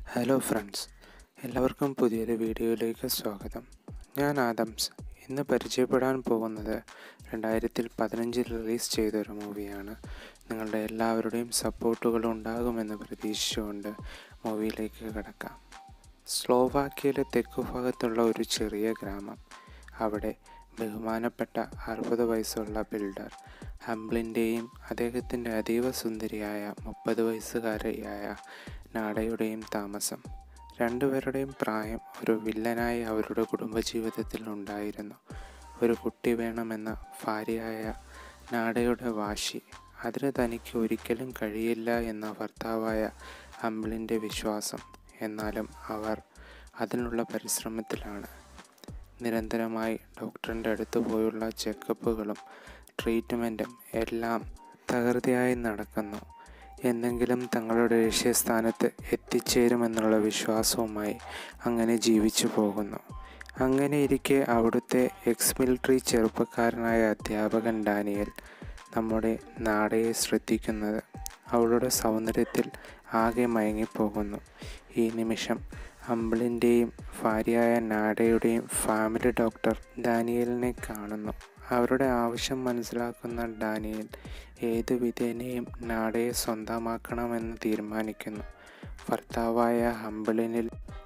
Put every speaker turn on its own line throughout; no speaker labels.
hello friends എല്ലാവർക്കും പുതിയൊരു വീഡിയോയിലേക്ക് സ്വാഗതം ഞാൻ ആദംസ് ഇന്ന് പരിചയപ്പെടാൻ പോകുന്നത് രണ്ടായിരത്തിൽ പതിനഞ്ചിൽ റിലീസ് ചെയ്തൊരു മൂവിയാണ് നിങ്ങളുടെ എല്ലാവരുടെയും സപ്പോർട്ടുകൾ ഉണ്ടാകുമെന്ന് പ്രതീക്ഷിച്ചുകൊണ്ട് മൂവിയിലേക്ക് കടക്കാം സ്ലോവാക്യയിലെ തെക്കുഭാഗത്തുള്ള ഒരു ചെറിയ ഗ്രാമം അവിടെ ബഹുമാനപ്പെട്ട അറുപത് വയസ്സുള്ള ബിൽഡർ ഹംബ്ലിൻ്റെയും അദ്ദേഹത്തിൻ്റെ അതീവ സുന്ദരിയായ മുപ്പത് വയസ്സുകാരിയായ നാടയുടെയും താമസം രണ്ടുപേരുടെയും പ്രായം ഒരു വില്ലനായി അവരുടെ കുടുംബജീവിതത്തിൽ ഉണ്ടായിരുന്നു ഒരു കുട്ടി വേണമെന്ന ഭാര്യയായ നാടയുടെ വാശി അതിന് തനിക്ക് ഒരിക്കലും കഴിയില്ല എന്ന ഭർത്താവായ ഹംബിളിൻ്റെ വിശ്വാസം എന്നാലും അവർ അതിനുള്ള പരിശ്രമത്തിലാണ് നിരന്തരമായി ഡോക്ടറിൻ്റെ അടുത്ത് പോയുള്ള ചെക്കപ്പുകളും ട്രീറ്റ്മെൻറ്റും എല്ലാം തകൃതിയായി നടക്കുന്നു എന്തെങ്കിലും തങ്ങളുടെ ലക്ഷ്യസ്ഥാനത്ത് എത്തിച്ചേരുമെന്നുള്ള വിശ്വാസവുമായി അങ്ങനെ ജീവിച്ചു പോകുന്നു അങ്ങനെ ഇരിക്കെ അവിടുത്തെ എക്സ് മിലിറ്ററി ചെറുപ്പക്കാരനായ അധ്യാപകൻ ഡാനിയൽ നമ്മുടെ നാടയെ ശ്രദ്ധിക്കുന്നത് അവളുടെ സൗന്ദര്യത്തിൽ ആകെ മയങ്ങിപ്പോകുന്നു ഈ നിമിഷം അമ്പിളിൻ്റെയും ഭാര്യയായ നാടയുടെയും ഫാമിലി ഡോക്ടർ ഡാനിയലിനെ കാണുന്നു അവരുടെ ആവശ്യം മനസ്സിലാക്കുന്ന ഡാനിയൽ ഏതു വിധേനയും നാടയെ സ്വന്തമാക്കണമെന്ന് തീരുമാനിക്കുന്നു ഭർത്താവായ ഹമ്പിളിനിൽ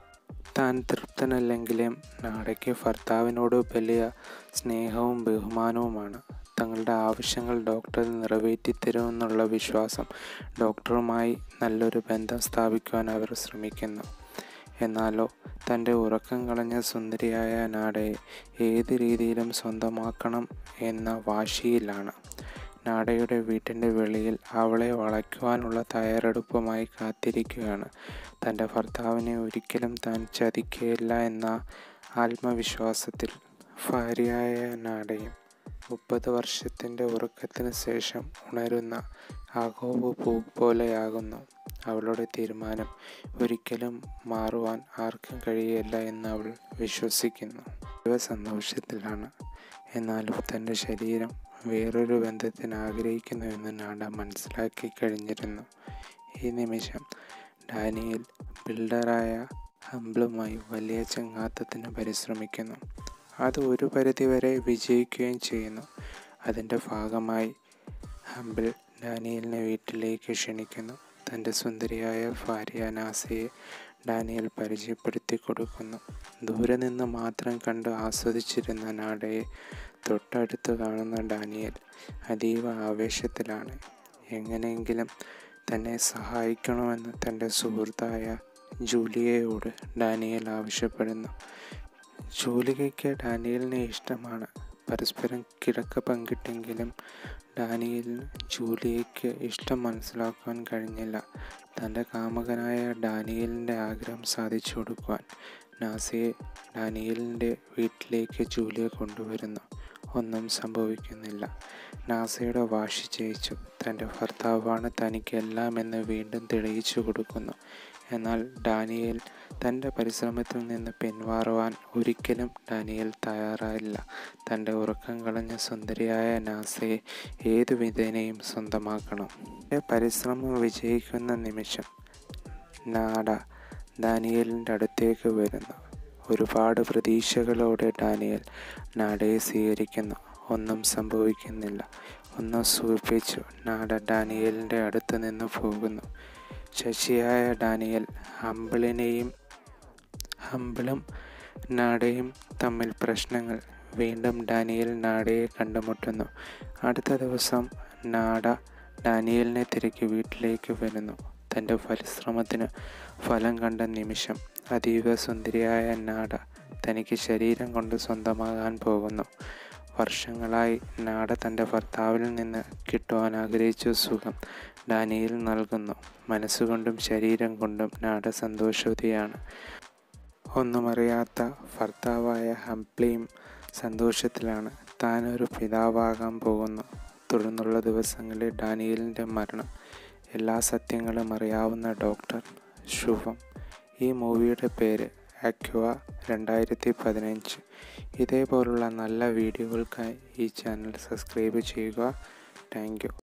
താൻ തൃപ്തനല്ലെങ്കിലും നാടയ്ക്ക് ഭർത്താവിനോട് വലിയ സ്നേഹവും ബഹുമാനവുമാണ് തങ്ങളുടെ ആവശ്യങ്ങൾ ഡോക്ടർ നിറവേറ്റിത്തരുമെന്നുള്ള വിശ്വാസം ഡോക്ടറുമായി നല്ലൊരു ബന്ധം സ്ഥാപിക്കുവാൻ അവർ ശ്രമിക്കുന്നു എന്നാലോ തൻ്റെ ഉറക്കം കളഞ്ഞ സുന്ദരിയായ നാടയെ ഏത് രീതിയിലും സ്വന്തമാക്കണം എന്ന വാശിയിലാണ് നാടയുടെ വീട്ടിൻ്റെ വെളിയിൽ അവളെ വളയ്ക്കുവാനുള്ള തയ്യാറെടുപ്പുമായി കാത്തിരിക്കുകയാണ് തൻ്റെ ഭർത്താവിനെ ഒരിക്കലും താൻ ചതിക്കുകയില്ല എന്ന ആത്മവിശ്വാസത്തിൽ ഭാര്യയായ നാടയും മുപ്പത് വർഷത്തിൻ്റെ ഉറക്കത്തിന് ശേഷം ഉണരുന്ന ആഘോവ് പൂ പോലെയാകുന്നു അവളുടെ തീരുമാനം ഒരിക്കലും മാറുവാൻ ആർക്കും കഴിയില്ല എന്ന് അവൾ വിശ്വസിക്കുന്നു ഇവ സന്തോഷത്തിലാണ് എന്നാലും തൻ്റെ ശരീരം വേറൊരു ബന്ധത്തിന് ആഗ്രഹിക്കുന്നുവെന്ന് നാട മനസ്സിലാക്കി കഴിഞ്ഞിരുന്നു ഈ നിമിഷം ഡാനിയൽ ബിൽഡറായ ഹംബ്ലുമായി വലിയ ചങ്ങാത്തത്തിന് പരിശ്രമിക്കുന്നു അത് ഒരു പരിധിവരെ വിജയിക്കുകയും ചെയ്യുന്നു അതിൻ്റെ ഭാഗമായി ഹംബിൾ ഡാനിയലിനെ വീട്ടിലേക്ക് ക്ഷണിക്കുന്നു തൻ്റെ സുന്ദരിയായ ഭാര്യ നാസയെ ഡാനിയൽ പരിചയപ്പെടുത്തി കൊടുക്കുന്നു ദൂരെ നിന്ന് മാത്രം കണ്ട് ആസ്വദിച്ചിരുന്ന നാടയെ തൊട്ടടുത്ത് കാണുന്ന ഡാനിയൽ അതീവ ആവേശത്തിലാണ് എങ്ങനെയെങ്കിലും തന്നെ സഹായിക്കണമെന്ന് തൻ്റെ സുഹൃത്തായ ജൂലിയയോട് ഡാനിയൽ ആവശ്യപ്പെടുന്നു ജൂലിയയ്ക്ക് ഡാനിയലിനെ ഇഷ്ടമാണ് പരസ്പരം കിടക്ക പങ്കിട്ടെങ്കിലും ഡാനിയലിന് ജൂലിയയ്ക്ക് ഇഷ്ടം മനസ്സിലാക്കുവാൻ കഴിഞ്ഞില്ല തൻ്റെ കാമകനായ ഡാനിയലിൻ്റെ ആഗ്രഹം സാധിച്ചു കൊടുക്കുവാൻ നാസിയെ ഡാനിയലിൻ്റെ വീട്ടിലേക്ക് ജൂലിയ കൊണ്ടുവരുന്നു ഒന്നും സംഭവിക്കുന്നില്ല നാസയുടെ വാശി ജയിച്ചു തൻ്റെ ഭർത്താവാണ് തനിക്കെല്ലാം എന്ന് വീണ്ടും തെളിയിച്ചു കൊടുക്കുന്നു എന്നാൽ ഡാനിയൽ തൻ്റെ പരിശ്രമത്തിൽ നിന്ന് പിന്മാറുവാൻ ഒരിക്കലും ഡാനിയൽ തയ്യാറായില്ല തൻ്റെ ഉറക്കം കളഞ്ഞ സുന്ദരിയായ നാസയെ ഏതു വിധേനയും സ്വന്തമാക്കണം പരിശ്രമം വിജയിക്കുന്ന നിമിഷം നാട ഡാനിയലിൻ്റെ അടുത്തേക്ക് വരുന്നു ഒരുപാട് പ്രതീക്ഷകളോടെ ഡാനിയൽ നാടയെ സ്വീകരിക്കുന്നു ഒന്നും സംഭവിക്കുന്നില്ല ഒന്ന് സൂചിപ്പിച്ചു നാട ഡാനിയലിൻ്റെ അടുത്ത് നിന്ന് പോകുന്നു ശശിയായ ഡാനിയൽ ഹമ്പിളിനെയും ഹമ്പിളും നാടയും തമ്മിൽ പ്രശ്നങ്ങൾ വീണ്ടും ഡാനിയൽ നാടയെ കണ്ടുമുട്ടുന്നു അടുത്ത ദിവസം നാട ഡാനിയലിനെ തിരക്കി വീട്ടിലേക്ക് വരുന്നു തൻ്റെ പരിശ്രമത്തിന് ഫലം കണ്ട നിമിഷം അതീവ സുന്ദരിയായ നാട തനിക്ക് ശരീരം കൊണ്ട് സ്വന്തമാകാൻ പോകുന്നു വർഷങ്ങളായി നാട തൻ്റെ ഭർത്താവിൽ നിന്ന് കിട്ടുവാൻ ആഗ്രഹിച്ച സുഖം ഡാനിയിൽ നൽകുന്നു മനസ്സുകൊണ്ടും ശരീരം കൊണ്ടും നാട സന്തോഷവതിയാണ് ഒന്നുമറിയാത്ത ഭർത്താവായ ഹംപ്ലിയും സന്തോഷത്തിലാണ് താനൊരു പിതാവാകാൻ പോകുന്നു തുടർന്നുള്ള ദിവസങ്ങളിൽ ഡാനിയലിൻ്റെ മരണം എല്ലാ സത്യങ്ങളും അറിയാവുന്ന ഡോക്ടർ ശുഭം ഈ മൂവിയുടെ പേര് അക്വ രണ്ടായിരത്തി പതിനഞ്ച് ഇതേപോലുള്ള നല്ല വീഡിയോകൾക്കായി ഈ ചാനൽ സബ്സ്ക്രൈബ് ചെയ്യുക താങ്ക് യു